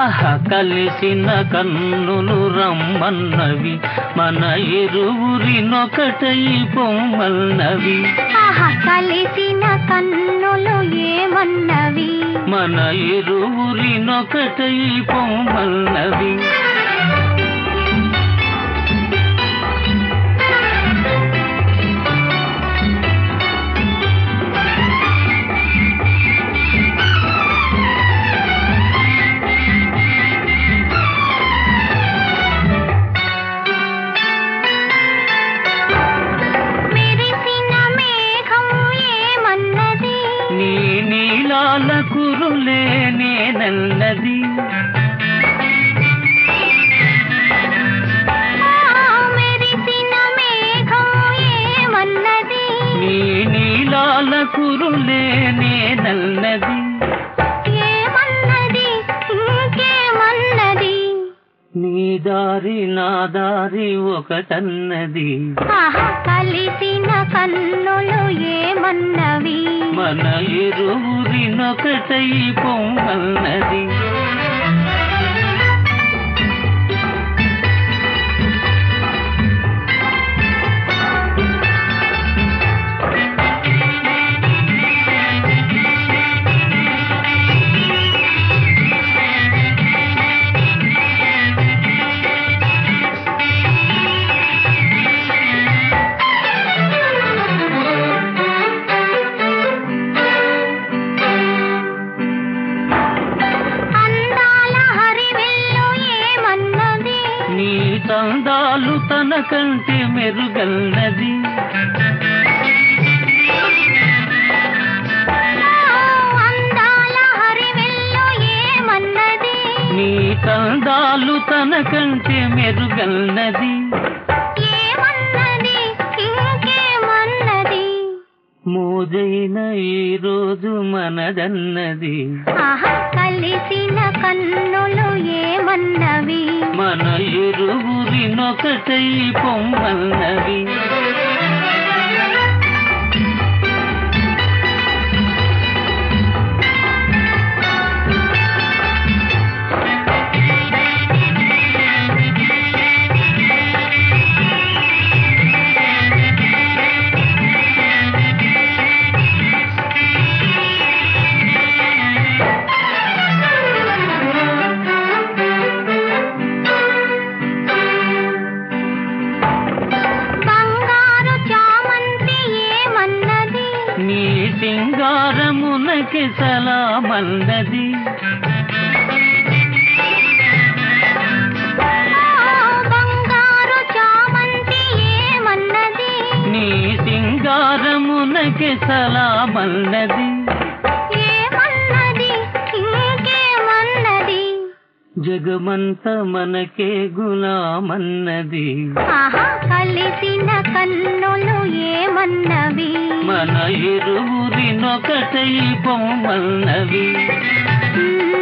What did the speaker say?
ఆహ కలిసిన కన్నులు రమ్మన్నవి మన ఇరువురినొకటై పొమ్మన్నవి ఆహా కలిసిన కన్నులు ఏమన్నవి మన ఇరువురినొకటై పొమ్మన్నవి మెరిసిన మేఘం ఏమన్నది నీ నీలాల కురులే నేనన్నది ఆ, మెరిసిన మేఘం ఏమన్నది నీ నీలాల కురులే నేనన్నది ఏమన్నది ఇంకేమన్నది నీ దారి నా దారి ఒకటన్నది ఆహా కలిసిన కన్నులు ఏమన్నవి మన ఇరువురినొకటై పొమ్మన్నది అందాల హరివిల్లు ఏమన్నది నీ తందాలు తన కంటి మెరుగన్నది ఆ, అందాల హరివిల్లు ఏమన్నది నీ తందాలు తన కంటి మెరుగన్నది ఏమన్నది ఇంకేమన్నది మోజైన ఈ రోజు మనదన్నది ఆహా కలిసిన కన్నులు ఏమన్నవి మన ఇరువురినొకటై పొమ్మన్నవి బంగారు చామంతి ఏమన్నది నీ సింగారమునకి సలామన్నది ఆ, బంగారు చామంతి ఏమన్నది నీ సింగారమునకి సలామన్నది ఏమన్నది ఇంకేమన్నది జగమంత మనకే గులామన్నది ఆహా కలిసిన కన్నులు ఏమన్నవి మన ఇరువురినొకటై పొమ్మన్నవి మ్మ్.